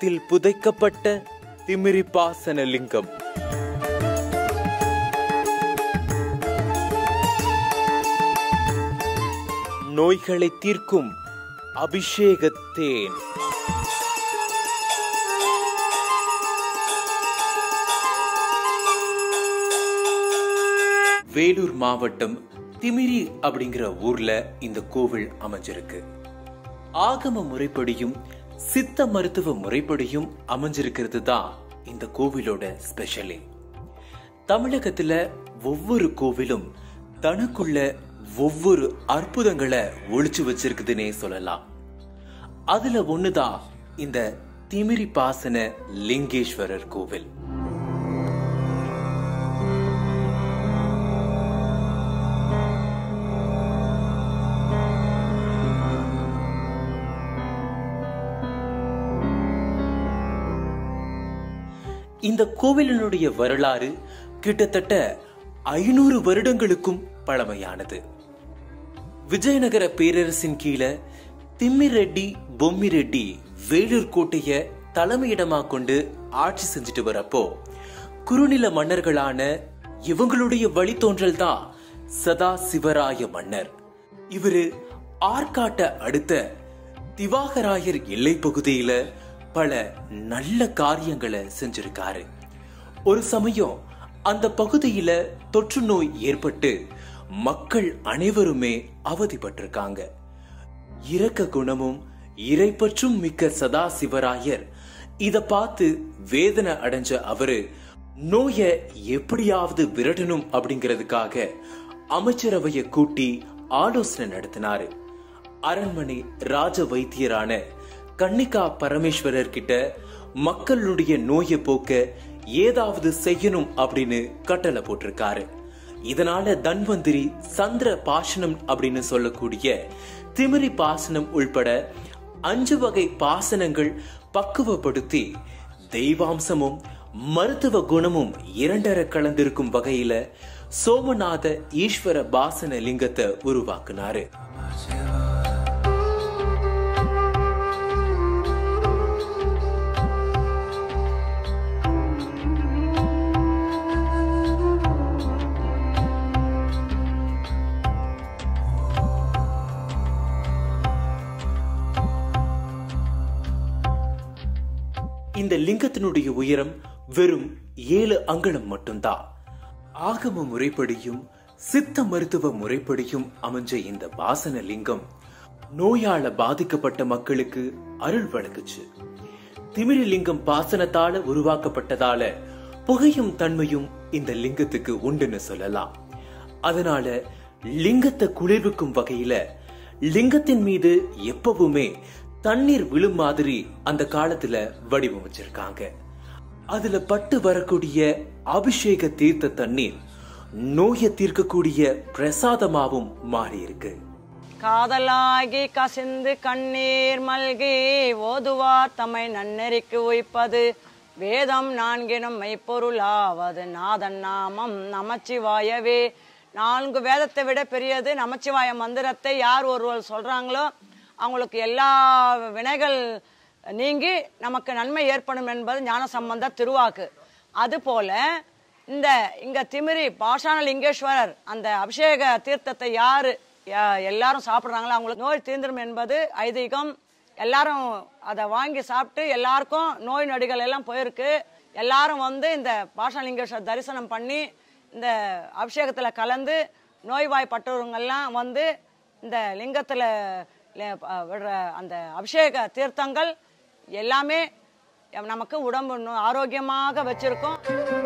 நிலத்தில் புதைக்கப்பட்ட திமிரிபாசன லிங்கம் நோய்களை தீர்க்கும் அபிஷேகத்தேன் வேலூர் மாவட்டம் திமிரி அப்படிங்கிற ஊர்ல இந்த கோவில் அமைஞ்சிருக்கு ஆகம முறைப்படியும் சித்த மருத்துவ முறைப்படியும் அமைஞ்சிருக்கிறது தான் இந்த கோவிலோட ஸ்பெஷலே தமிழகத்துல ஒவ்வொரு கோவிலும் தனக்குள்ள ஒவ்வொரு அற்புதங்களை ஒளிச்சு வச்சிருக்குதுன்னே சொல்லலாம் அதுல ஒண்ணுதான் இந்த திமிரி பாசன லிங்கேஸ்வரர் கோவில் இந்த கோவிலினுடைய வரலாறு கிட்டத்தட்ட ஐநூறு வருடங்களுக்கும் பழமையானது விஜயநகர பேரரசின் கீழே திம்மிரெட்டி பொம்மிரெட்டி வேலூர் கோட்டைய தலைமையிடமா கொண்டு ஆட்சி செஞ்சுட்டு வரப்போ குறுநில மன்னர்களான இவங்களுடைய வழித்தோன்றல் தான் சதா சிவராய மன்னர் இவரு ஆற்காட்ட அடுத்த திவாகராயர் எல்லை பகுதியில பல நல்ல காரியங்களை செஞ்சிருக்காரு ஒரு சமயம் அந்த பகுதியில தொற்று நோய் ஏற்பட்டு மக்கள் அனைவருமே அவதிப்பட்டிருக்காங்க இரக்க குணமும் இறைப்பற்றும் மிக்க சதா சிவராயர் இத பார்த்து வேதனை அடைஞ்ச அவரு நோய எப்படியாவது விரட்டணும் அப்படிங்கிறதுக்காக அமைச்சரவைய கூட்டி ஆலோசனை நடத்தினாரு அரண்மனை ராஜ வைத்தியரான கன்னிகா பரமேஸ்வரர் கிட்ட மக்களுடைய நோயை போக்க ஏதாவது செய்யணும் அப்படின்னு கட்டளை போட்டிருக்காரு இதனால தன்வந்திரி சந்திர பாசனம் அப்படின்னு சொல்லக்கூடிய திமிரி பாசனம் உள்பட அஞ்சு வகை பாசனங்கள் பக்குவப்படுத்தி தெய்வாம்சமும் மருத்துவ குணமும் இரண்டர கலந்திருக்கும் வகையில சோமநாத ஈஸ்வர பாசன லிங்கத்தை உருவாக்குனாரு இந்த லிங்கத்தினுடைய உயரம் வெறும் ஏழு அங்குலம் மட்டும்தான் ஆகம முறைப்படியும் சித்த மருத்துவ முறைப்படியும் அமைஞ்ச இந்த வாசன லிங்கம் நோயால பாதிக்கப்பட்ட மக்களுக்கு அருள் வழங்குச்சு திமிரி லிங்கம் பாசனத்தால உருவாக்கப்பட்டதால புகையும் தன்மையும் இந்த லிங்கத்துக்கு உண்டுன்னு சொல்லலாம் அதனால லிங்கத்தை குளிர்விக்கும் வகையில லிங்கத்தின் மீது எப்பவுமே தண்ணீர் விழும் மாதிரி அந்த காலத்துல வடிவமைச்சிருக்காங்க அதுல பட்டு வரக்கூடிய அபிஷேக தீர்த்த தண்ணீர் நோயை தீர்க்கக்கூடிய பிரசாதமாவும் மாறி இருக்கு காதலாகி கசிந்து கண்ணீர் மல்கி ஓதுவார் தம்மை நன்னெறிக்கு உய்ப்பது வேதம் நான்கினும் மெய்ப்பொருளாவது நாதன் நாமம் நமச்சிவாயவே நான்கு வேதத்தை விட பெரியது நமச்சிவாய மந்திரத்தை யார் ஒருவர் சொல்றாங்களோ அவங்களுக்கு எல்லா வினைகள் நீங்கி நமக்கு நன்மை ஏற்படும் என்பது ஞான சம்பந்த திருவாக்கு அதுபோல இந்த இங்க திமிரி பாஷான லிங்கேஸ்வரர் அந்த அபிஷேக தீர்த்தத்தை யாரு யா- எல்லாரும் சாப்பிட்றாங்களோ அவங்களுக்கு நோய் தீர்ந்துடும் என்பது ஐதீகம் எல்லாரும் அதை வாங்கி சாப்பிட்டு எல்லாருக்கும் நோய் நொடிகள் எல்லாம் போயிருக்கு எல்லாரும் வந்து இந்த பாஷாலிங்கேஸ்வரர் தரிசனம் பண்ணி இந்த அபிஷேகத்தில் கலந்து நோய்வாய்ப்பட்டவங்கெல்லாம் வந்து இந்த லிங்கத்தில் விடுற அந்த அபிஷேக தீர்த்தங்கள் எல்லாமே நமக்கு உடம்பு நோ- ஆரோக்கியமாக வச்சிருக்கோம்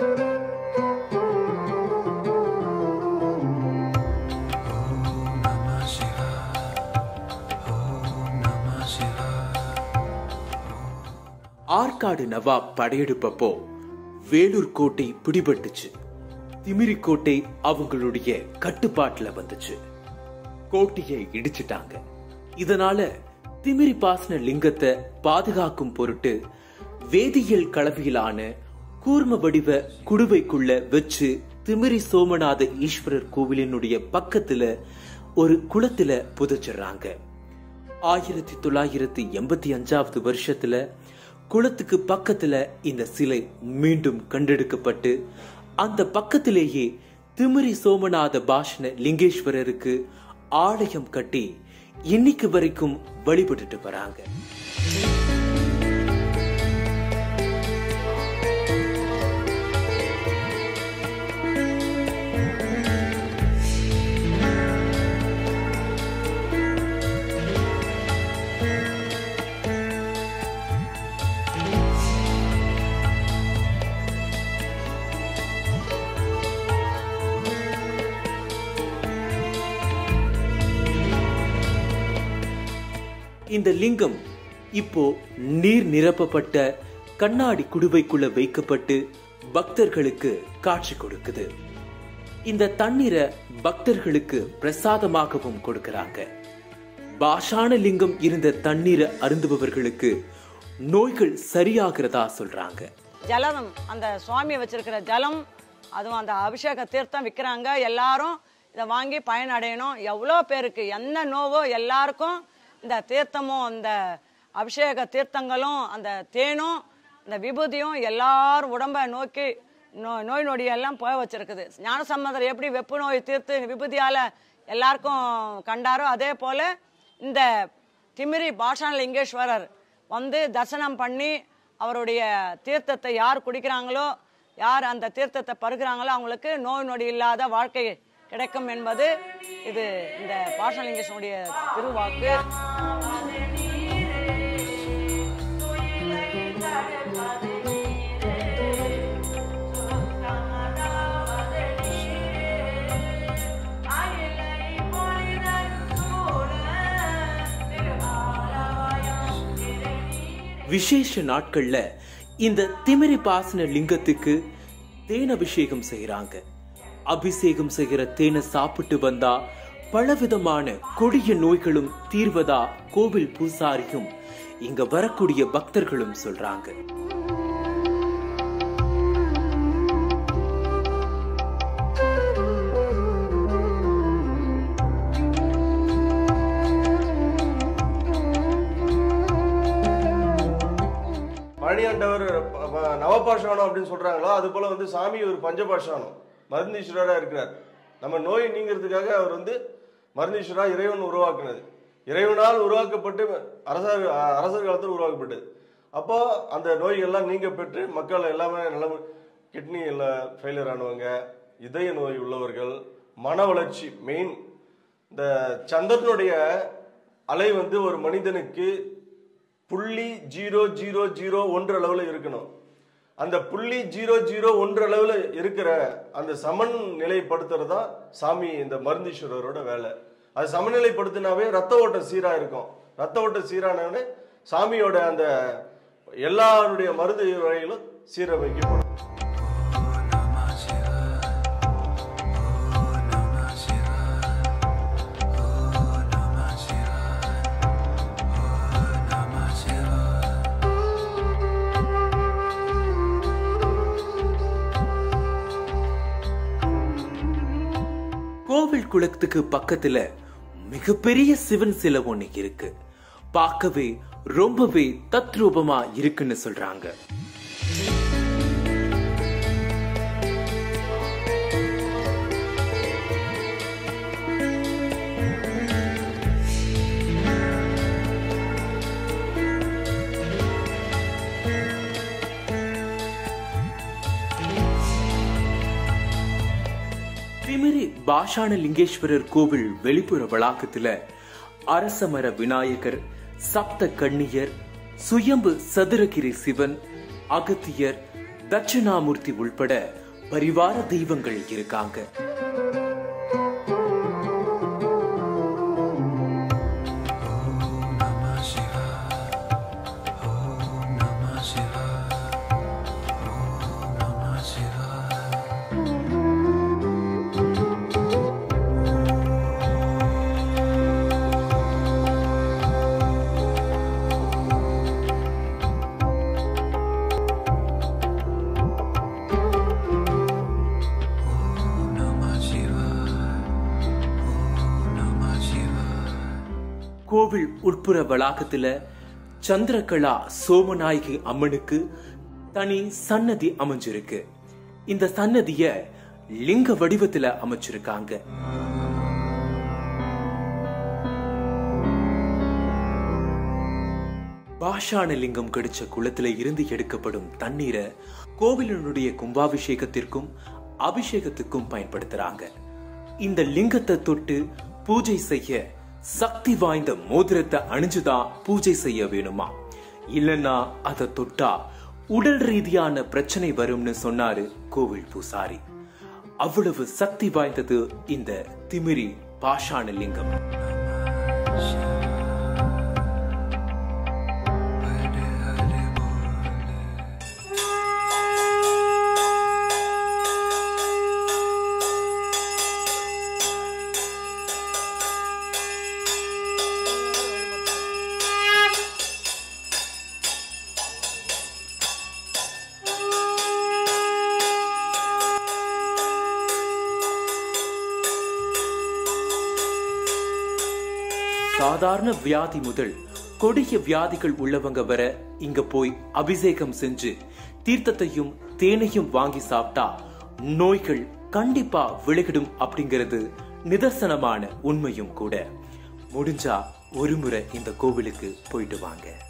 ஆற்காடு நவாப் படையெடுப்பப்போ வேலூர் கோட்டை பிடிபட்டுச்சு திமிரி கோட்டை அவங்களுடைய கட்டுப்பாட்டுல வந்துச்சு கோட்டையை இடிச்சிட்டாங்க இதனால திமிரி பாசன லிங்கத்தை பாதுகாக்கும் பொருட்டு வேதியியல் கலவையிலான கூர்ம வடிவ குடுவைக்குள்ள வச்சு திமிரி சோமநாத ஈஸ்வரர் கோவிலினுடைய பக்கத்துல ஒரு குளத்துல புதைச்சிடுறாங்க ஆயிரத்தி தொள்ளாயிரத்தி எண்பத்தி அஞ்சாவது வருஷத்துல குளத்துக்கு பக்கத்துல இந்த சிலை மீண்டும் கண்டெடுக்கப்பட்டு அந்த பக்கத்திலேயே திமிரி சோமநாத பாஷண லிங்கேஸ்வரருக்கு ஆலயம் கட்டி இன்னைக்கு வரைக்கும் வழிபட்டுட்டு வராங்க இந்த லிங்கம் இப்போ நீர் நிரப்பப்பட்ட கண்ணாடி குடுவைக்குள்ள வைக்கப்பட்டு பக்தர்களுக்கு காட்சி கொடுக்குது இந்த தண்ணீரை பக்தர்களுக்கு பிரசாதமாகவும் கொடுக்கறாங்க பாஷான லிங்கம் இருந்த தண்ணீரை அருந்துபவர்களுக்கு நோய்கள் சரியாகிறதா சொல்றாங்க ஜலம் அந்த சுவாமியை வச்சிருக்கிற ஜலம் அதுவும் அந்த அபிஷேக தீர்த்தம் விற்கிறாங்க எல்லாரும் இதை வாங்கி பயனடையணும் எவ்வளோ பேருக்கு என்ன நோவோ எல்லாருக்கும் இந்த தீர்த்தமும் அந்த அபிஷேக தீர்த்தங்களும் அந்த தேனும் இந்த விபூதியும் எல்லாரும் உடம்ப நோக்கி நோ நோய் நொடியெல்லாம் போய் வச்சிருக்குது ஞானசம்மதர் எப்படி வெப்பு நோய் தீர்த்து விபூதியால் எல்லாருக்கும் கண்டாரோ அதே போல் இந்த திமிரி பாஷான லிங்கேஸ்வரர் வந்து தரிசனம் பண்ணி அவருடைய தீர்த்தத்தை யார் குடிக்கிறாங்களோ யார் அந்த தீர்த்தத்தை பருகிறாங்களோ அவங்களுக்கு நோய் நொடி இல்லாத வாழ்க்கை கிடைக்கும் என்பது இது இந்த பாஷலிங்கேசனுடைய திருவாக்கு விசேஷ நாட்கள்ல இந்த திமிரி பாசன லிங்கத்துக்கு தேன் அபிஷேகம் செய்யறாங்க அபிஷேகம் செய்கிற தேனை சாப்பிட்டு வந்தா பலவிதமான கொடிய நோய்களும் தீர்வதா கோவில் பூசாரியும் இங்க வரக்கூடிய பக்தர்களும் சொல்றாங்க பழனியாண்டவர் ப- ப- நவபாஷானம் அப்படின்னு சொல்றாங்களோ அது போல வந்து சாமி ஒரு பஞ்சபாஷானம் மருந்தீஸ்வரரா இருக்கிறார் நம்ம நோய் நீங்கிறதுக்காக அவர் வந்து மருந்தீஸ்வரா இறைவன் உருவாக்குனது இறைவனால் உருவாக்கப்பட்டு அரசர் அரசர் காலத்தில் உருவாக்கப்பட்டது அப்போ அந்த நோய்கள்லாம் நீங்க பெற்று மக்கள் எல்லாமே நல்ல கிட்னி எல்லாம் ஃபெயிலியர் ஆனவங்க இதய நோய் உள்ளவர்கள் மன வளர்ச்சி மெயின் இந்த சந்திரனுடைய அலை வந்து ஒரு மனிதனுக்கு புள்ளி ஜீரோ ஜீரோ ஜீரோ ஒன்று அளவில் இருக்கணும் அந்த புள்ளி ஜீரோ ஜீரோ ஒன்று அளவில் இருக்கிற அந்த சமநிலைப்படுத்துறது தான் சாமி இந்த மருந்தீஸ்வரரோட வேலை அது சமநிலைப்படுத்தினாவே ரத்த ஓட்டம் சீராக இருக்கும் ரத்த ஓட்டம் சீரானவனே சாமியோட அந்த எல்லாருடைய மருந்து வகைகளும் சீரமைக்கப்படும் கோவில் குளத்துக்கு பக்கத்துல மிகப்பெரிய சிவன் சிலை ஒண்ணு இருக்கு பார்க்கவே ரொம்பவே தத்ரூபமா இருக்குன்னு சொல்றாங்க திமிரி பாஷான லிங்கேஸ்வரர் கோவில் வெளிப்புற வளாகத்துல அரசமர விநாயகர் சப்த கண்ணியர் சுயம்பு சதுரகிரி சிவன் அகத்தியர் தட்சிணாமூர்த்தி உள்பட பரிவார தெய்வங்கள் இருக்காங்க கோவில் உட்புற வளாகத்துல சந்திரகலா சோமநாயகி அம்மனுக்கு தனி சன்னதி அமைஞ்சிருக்கு இந்த சன்னதிய லிங்க வடிவத்துல அமைச்சிருக்காங்க பாஷாண லிங்கம் கிடைச்ச குளத்துல இருந்து எடுக்கப்படும் தண்ணீரை கோவிலினுடைய கும்பாபிஷேகத்திற்கும் அபிஷேகத்துக்கும் பயன்படுத்துறாங்க இந்த லிங்கத்தை தொட்டு பூஜை செய்ய சக்தி வாய்ந்த மோதிரத்தை அணிஞ்சுதான் பூஜை செய்ய வேணுமா இல்லைன்னா அதை தொட்டா உடல் ரீதியான பிரச்சனை வரும்னு சொன்னாரு கோவில் பூசாரி அவ்வளவு சக்தி வாய்ந்தது இந்த திமிரி பாஷாண லிங்கம் சாதாரண வியாதி முதல் கொடிய வியாதிகள் உள்ளவங்க வர இங்க போய் அபிஷேகம் செஞ்சு தீர்த்தத்தையும் தேனையும் வாங்கி சாப்பிட்டா நோய்கள் கண்டிப்பா விலகிடும் அப்படிங்கிறது நிதர்சனமான உண்மையும் கூட முடிஞ்சா ஒரு முறை இந்த கோவிலுக்கு போயிட்டு வாங்க